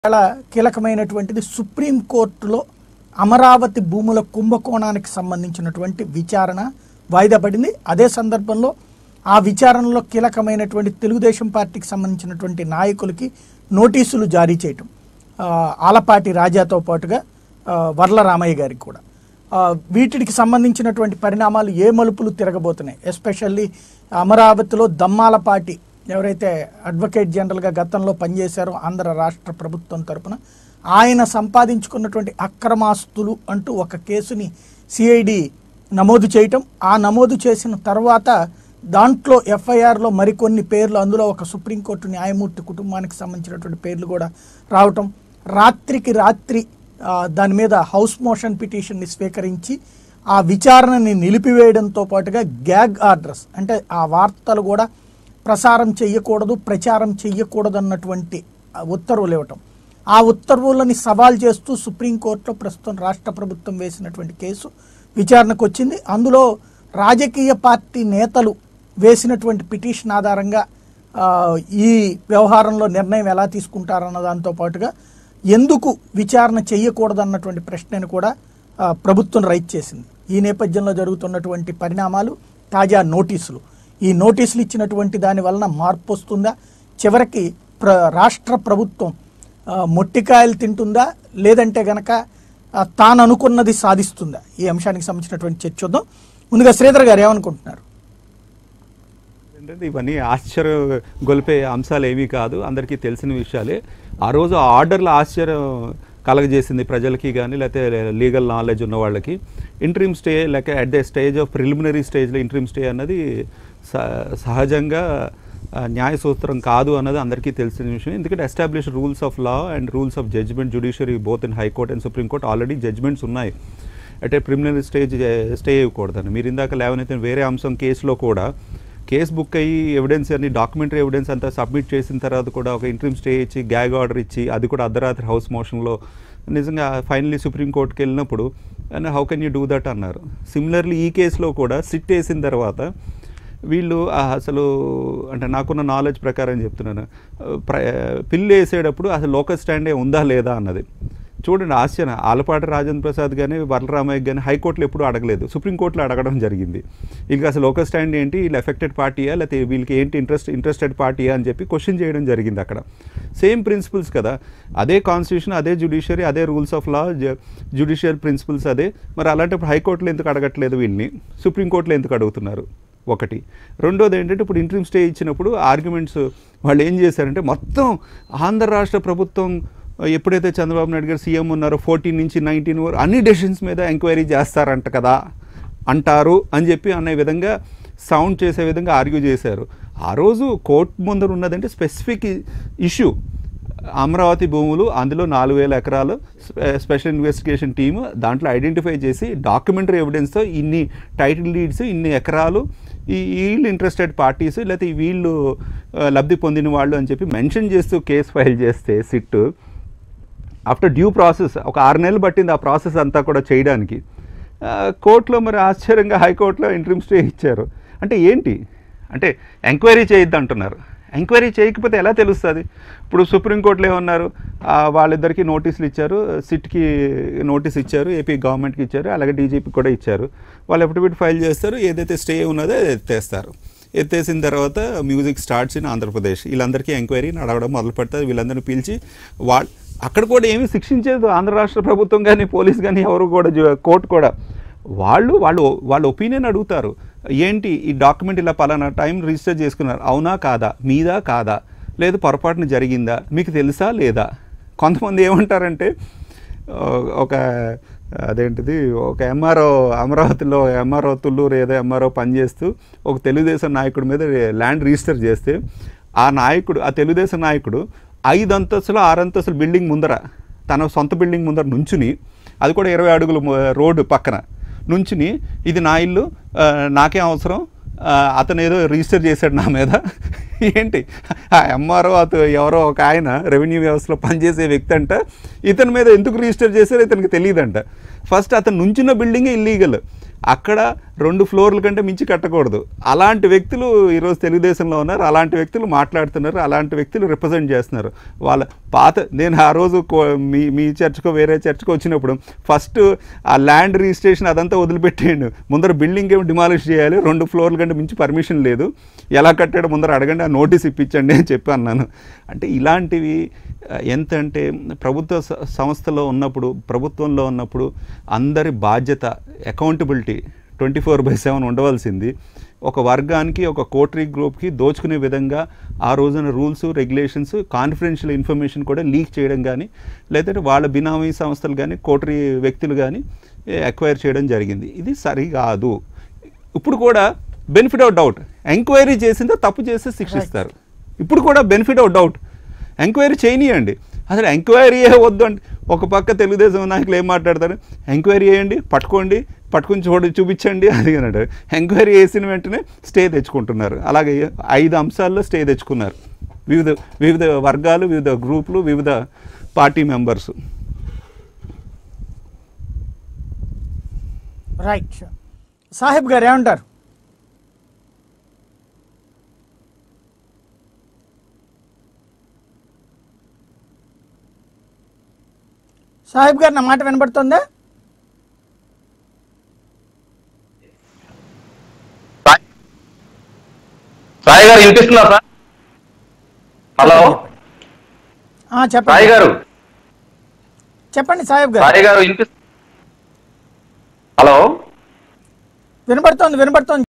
చాలా కీలకమైనటువంటిది సుప్రీంకోర్టులో అమరావతి భూముల కుంభకోణానికి సంబంధించినటువంటి విచారణ వాయిదా పడింది అదే సందర్భంలో ఆ విచారణలో కీలకమైనటువంటి తెలుగుదేశం పార్టీకి సంబంధించినటువంటి నాయకులకి నోటీసులు జారీ చేయటం ఆ, ఆలపాటి రాజాతో పాటుగా ఆ, వర్ల రామయ్య గారికి కూడా ఆ, వీటికి సంబంధించినటువంటి పరిణామాలు ఏ మలుపులు తిరగబోతున్నాయి ఎస్పెషల్లీ అమరావతిలో దమ్మాలపాటి ఎవరైతే అడ్వకేట్ జనరల్గా గతంలో పనిచేశారో ఆంధ్ర రాష్ట్ర ప్రభుత్వం తరపున ఆయన సంపాదించుకున్నటువంటి అక్రమాస్తులు అంటూ ఒక కేసుని సిఐడి నమోదు చేయటం ఆ నమోదు చేసిన తర్వాత దాంట్లో ఎఫ్ఐఆర్లో మరికొన్ని పేర్లు అందులో ఒక సుప్రీంకోర్టు న్యాయమూర్తి కుటుంబానికి సంబంధించినటువంటి పేర్లు కూడా రావటం రాత్రికి రాత్రి ఆ, దాని మీద హౌస్ మోషన్ పిటిషన్ని స్వీకరించి ఆ విచారణని నిలిపివేయడంతో పాటుగా గ్యాగ్ ఆర్డర్స్ అంటే ఆ వార్తలు కూడా ప్రసారం చేయకూడదు ప్రచారం చేయకూడదు అన్నటువంటి ఆ, ఉత్తర్వులు ఇవ్వటం ఆ ఉత్తర్వులని సవాల్ చేస్తూ సుప్రీంకోర్టులో ప్రస్తుతం రాష్ట్ర ప్రభుత్వం వేసినటువంటి కేసు విచారణకు వచ్చింది అందులో రాజకీయ పార్టీ నేతలు వేసినటువంటి పిటిషన్ ఆధారంగా ఆ, ఈ వ్యవహారంలో నిర్ణయం ఎలా తీసుకుంటారన్న దాంతో పాటుగా ఎందుకు విచారణ చేయకూడదన్నటువంటి ప్రశ్నను కూడా ఆ, ప్రభుత్వం రైట్ చేసింది ఈ నేపథ్యంలో జరుగుతున్నటువంటి పరిణామాలు తాజా నోటీసులు ఈ నోటీసులు ఇచ్చినటువంటి దాని వలన మార్పు వస్తుందా చివరికి ప్ర రాష్ట్ర ప్రభుత్వం ఆ, మొట్టికాయలు తింటుందా లేదంటే గనక ఆ, తాను అనుకున్నది సాధిస్తుందా ఈ అంశానికి సంబంధించినటువంటి చర్చ చూద్దాం ముందుగా శ్రీధర్ గారు ఏమనుకుంటున్నారు ఏంటంటే ఇవన్నీ ఆశ్చర్య గొలిపే అంశాలు ఏమీ కాదు అందరికీ తెలిసిన విషయాలే ఆ రోజు ఆ ఆర్డర్లో ఆశ్చర్యం కలగజేసింది ప్రజలకి కానీ లేకపోతే లీగల్ నాలెడ్జ్ ఉన్న వాళ్ళకి ఇంట్రీమ్ స్టే లేక at the stage of preliminary స్టేజ్లో ఇంట్రీమ్ స్టే అన్నది స- సహజంగా ఆ, న్యాయ సూత్రం కాదు అన్నది అందరికీ తెలిసిన విషయం ఎందుకంటే establish rules of law and rules of judgment judiciary both in high court and supreme court already judgments ఉన్నాయి అంటే ప్రిలిమినరీ స్టేజ్ స్టే ఇవ్వకూడదని మీరు ఇందాక లేవనైతే వేరే అంశం కేసులో కూడా కేసు బుక్ అయ్యి ఎవిడెన్స్ అన్ని డాక్యుమెంటరీ ఎవిడెన్స్ అంతా సబ్మిట్ చేసిన తర్వాత కూడా ఒక ఇంట్రీమ్ స్టే ఇచ్చి గ్యాగ్ ఆర్డర్ ఇచ్చి అది కూడా అర్ధరాత్రి హౌస్ మోషన్లో నిజంగా ఫైనలీ సుప్రీంకోర్టుకి వెళ్ళినప్పుడు and how can you do that అన్నారు సిమిలర్లీ ఈ కేసులో కూడా సిట్ వేసిన తర్వాత వీళ్ళు ఆ అసలు అంటే నాకున్న నాలెడ్జ్ ప్రకారం చెప్తున్నాను ప్ర పిల్లు వేసేటప్పుడు అసలు లోకల్ స్టాండే ఉందా లేదా అన్నది చూడండి ఆశ్చర్యం ఆలపాటి రాజేంద్ర ప్రసాద్ కానీ వరలరామయ్య కానీ హైకోర్టులో ఎప్పుడూ అడగలేదు సుప్రీంకోర్టులో అడగడం జరిగింది వీళ్ళకి అసలు లోకల్ స్టాండ్ ఏంటి వీళ్ళు ఎఫెక్టెడ్ పార్టీయా లేకపోతే వీళ్ళకి ఏంటి ఇంట్రెస్ట్ ఇంట్రెస్టెడ్ పార్టీయా అని చెప్పి క్వశ్చన్ చేయడం జరిగింది అక్కడ సేమ్ ప్రిన్సిపల్స్ కదా అదే కాన్స్టిట్యూషన్ అదే జుడిషియరీ అదే rules of law judicial principles అదే మరి అలాంటప్పుడు హైకోర్టులో ఎందుకు అడగట్లేదు వీళ్ళని సుప్రీంకోర్టులో ఎందుకు అడుగుతున్నారు ఒకటి రెండోది ఏంటంటే ఇప్పుడు ఇంట్రీమ్ స్టే ఇచ్చినప్పుడు ఆర్గ్యుమెంట్స్ వాళ్ళు ఏం చేశారంటే మొత్తం ఆంధ్ర రాష్ట్ర ప్రభుత్వం ఎప్పుడైతే చంద్రబాబు నాయుడు గారు సీఎం ఉన్నారో ఫోర్టీన్ నుంచి నైన్టీన్ వరకు అన్ని డెసిషన్స్ మీద ఎంక్వైరీ చేస్తారంట కదా అంటారు అని చెప్పి అనే విధంగా సౌండ్ చేసే విధంగా ఆర్గ్యూ చేశారు ఆ రోజు కోర్టు ముందర ఉన్నదంటే స్పెసిఫిక్ ఇష్యూ అమరావతి భూములు అందులో నాలుగు వేల ఎకరాలు స్పె- స్పెషల్ ఇన్వెస్టిగేషన్ టీమ్ దాంట్లో ఐడెంటిఫై చేసి డాక్యుమెంటరీ ఎవిడెన్స్తో ఇన్ని టైటిల్ లీడ్స్ ఇన్ని ఎకరాలు ఈ వీళ్ళు ఇంట్రెస్టెడ్ పార్టీస్ లేకపోతే ఈ వీళ్ళు ఆ, లబ్ధి పొందిన వాళ్ళు అని చెప్పి మెన్షన్ చేస్తూ కేసు ఫైల్ చేస్తే సిట్ ఆఫ్టర్ డ్యూ ప్రాసెస్ ఒక ఆరు నెలలు పట్టింది ఆ ప్రాసెస్ అంతా కూడా చేయడానికి ఆ, కోర్టులో మరి ఆశ్చర్యంగా హైకోర్టులో ఇంట్రీమ్ స్టే ఇచ్చారు అంటే ఏంటి అంటే ఎంక్వైరీ చేయొద్దు అంటున్నారు ఎంక్వైరీ చేయకపోతే ఎలా తెలుస్తుంది ఇప్పుడు సుప్రీంకోర్టులో ఏమన్నారు ఆ, వాళ్ళిద్దరికీ నోటీసులు ఇచ్చారు సిట్కి నోటీస్ ఇచ్చారు ఏపీ గవర్నమెంట్కి ఇచ్చారు అలాగే డీజీపీకి కూడా ఇచ్చారు వాళ్ళు ఎప్పుడు ఫైల్ చేస్తారు ఏదైతే స్టే ఉన్నదో అది ఎత్తేస్తారు ఎత్తేసిన తర్వాత మ్యూజిక్ స్టార్ట్స్ ఇన్ ఆంధ్రప్రదేశ్ వీళ్ళందరికీ ఎంక్వైరీ నడవడం మొదలు పెడతారు వీళ్ళందరినీ పిలిచి వాళ్ళ అక్కడ కూడా ఏమీ శిక్షించేది ఆంధ్ర రాష్ట్ర ప్రభుత్వం కానీ పోలీస్ కానీ ఎవరు కూడా జు- కోర్టు కూడా వాళ్ళు వాళ్ళు వాళ్ళ ఒపీనియన్ అడుగుతారు ఏంటి ఈ డాక్యుమెంట్ ఇలా పలానా టైం రిజిస్టర్ చేసుకున్నారు అవునా కాదా మీదా కాదా లేదు పొరపాటున జరిగిందా మీకు తెలుసా లేదా కొంతమంది ఏమంటారంటే ఆ, ఒక అదేంటిది ఒక ఎంఆర్ఓ అమరావతిలో ఎంఆర్ఓ తుళ్ళూరు ఏదో ఎంఆర్ఓ పనిచేస్తూ ఒక తెలుగుదేశం నాయకుడి మీద ల్యాండ్ రిజిస్టర్ చేస్తే ఆ నాయకుడు ఆ తెలుగుదేశం నాయకుడు ఐదు అంతస్తులు ఆరు అంతస్తుల బిల్డింగ్ ముందర తన సొంత బిల్డింగ్ ముందర నుంచుని అది కూడా ఇరవై అడుగుల ము- రోడ్డు పక్కన నుంచుని ఇది నా ఇల్లు ఆ, నాకేం అవసరం ఆ, అతను ఏదో రిజిస్టర్ చేశాడు నా మీద ఏంటి ఆ ఎంఆర్ఓ అత ఎవరో ఒక ఆయన రెవెన్యూ వ్యవస్థలో పనిచేసే వ్యక్తి అంట ఇతని మీద ఎందుకు రిజిస్టర్ చేశారో ఇతనికి తెలియదంట ఫస్ట్ అతను నుంచిన బిల్డింగే ఇల్లీగల్ అక్కడ రెండు ఫ్లోర్ల కంటే మించి కట్టకూడదు అలాంటి వ్యక్తులు ఈరోజు తెలుగుదేశంలో ఉన్నారు అలాంటి వ్యక్తులు మాట్లాడుతున్నారు అలాంటి వ్యక్తులు రిప్రజెంట్ చేస్తున్నారు వాళ్ళ పాత నేను ఆ రోజు కో- మీ మీ చర్చ్కో వేరే చర్చ్కో వచ్చినప్పుడు ఫస్ట్ ఆ ల్యాండ్ రిజిస్ట్రేషన్ అదంతా వదిలిపెట్టేయండి ముందర బిల్డింగ్ ఏమి డిమాలిష్ చేయాలి రెండు ఫ్లోర్ల కంటే మించి పర్మిషన్ లేదు ఎలా కట్టాడో ముందర అడగండి ఆ నోటీస్ ఇప్పించండి అని చెప్పి అన్నాను అంటే ఇలాంటివి ఆ, ఎంత అంటే ప్రభుత్వ స- సంస్థలో ఉన్నప్పుడు ప్రభుత్వంలో ఉన్నప్పుడు అందరి బాధ్యత accountability twenty four by seven ఉండవలసింది ఒక వర్గానికి ఒక కోటరీ గ్రూప్కి దోచుకునే విధంగా ఆ రోజున రూల్స్ రెగ్యులేషన్స్ కాన్ఫిడెన్షియల్ ఇన్ఫర్మేషన్ కూడా లీక్ చేయడం కానీ లేదంటే వాళ్ళ బినామీ సంస్థలు కానీ కోటరీ వ్యక్తులు కానీ అక్వైర్ చేయడం జరిగింది ఇది సరికాదు ఇప్పుడు కూడా బెనిఫిట్ ఆఫ్ డౌట్ ఎంక్వైరీ చేసిందో తప్పు చేస్తే శిక్షిస్తారు ఇప్పుడు కూడా బెనిఫిట్ ఆఫ్ డౌట్ ఎంక్వైరీ చేయనియండి అసలు ఎంక్వైరీయే వద్దు అంటే ఒక పక్క తెలుగుదేశం నాయకులు ఏం మాట్లాడతారు ఎంక్వైరీ చేయండి పట్టుకోండి పట్టుకుని చూడ చూపించండి అది అని అంటారు ఎంక్వైరీ చేసిన వెంటనే స్టే తెచ్చుకుంటున్నారు అలాగే ఐదు అంశాల్లో స్టే తెచ్చుకున్నారు వివిధ వివిధ వర్గాలు వివిధ గ్రూపులు వివిధ పార్టీ మెంబర్స్ రైట్ సాహిబ్ గారు ఏమంటారు సాహిబ్ గారు నా మాట వినబడుతుందా సాయి సాయి గారు వినిపిస్తుందా సార్ హలో ఆ, సాయి చెప్పండి గారు చెప్పండి సాహిబ్ గారు సాయి గారు వినిపిస్తు హలో వినబడుతోంది వినబడుతోంది